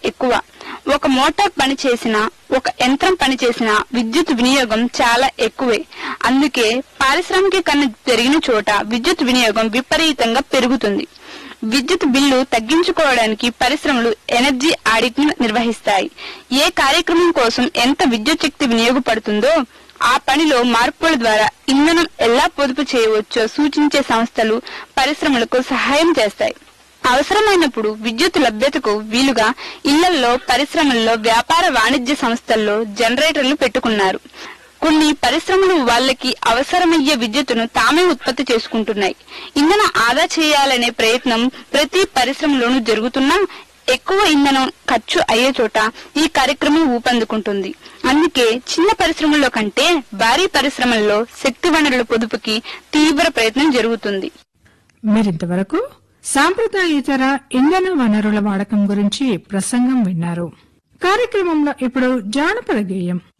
ఎక్కువ ఒక మోటార్ పని చేసినా ఒక యంత్రం పని చేసినా విద్యుత్ వినియోగం చాలా ఎక్కువే అందుకే పారిశ్రామికీకరణ పెరిగిన చోట విద్యుత్ వినియోగం విపరీతంగా పెరుగుతుంది విద్యుత్ బిల్లు తగ్గించుకోవడానికి పరిశ్రమలు ఎనర్జీ ఆడిట్ ను నిర్వహిస్తాయి ఏ కార్యక్రమం కోసం ఎంత విద్యుత్ శక్తి వినియోగపడుతుందో ఆ పనిలో మార్పుల ద్వారా ఇంధనం ఎలా పొదుపు చేయవచ్చో సూచించే సంస్థలు పరిశ్రమలకు సహాయం చేస్తాయి అవసరమైనప్పుడు విద్యుత్ లభ్యతకు వీలుగా ఇళ్లలో పరిశ్రమల్లో వ్యాపార వాణిజ్య సంస్థల్లో జనరేటర్లు పెట్టుకున్నారు కొన్ని పరిశ్రమలు వాళ్ళకి అవసరమయ్యే విద్యుత్తును తామే ఉత్పత్తి చేసుకుంటున్నాయి ఇంధన ఆదా చేయాలనే ప్రయత్నం ప్రతి పరిశ్రమలోనూ జరుగుతున్నా ఎక్కువ ఇంధనం ఖర్చు అయ్యే చోట ఈ కార్యక్రమం ఊపందుకుంటుంది అందుకే చిన్న పరిశ్రమల్లో కంటే భారీ పరిశ్రమల్లో శక్తి వనరుల పొదుపుకి తీవ్ర ప్రయత్నం జరుగుతుంది మీరింతవరకు సాంప్రదాయేతర ఇంధన వనరుల వాడకం గురించి ప్రసంగం విన్నారు కార్యక్రమంలో ఇప్పుడు జానపద గేయం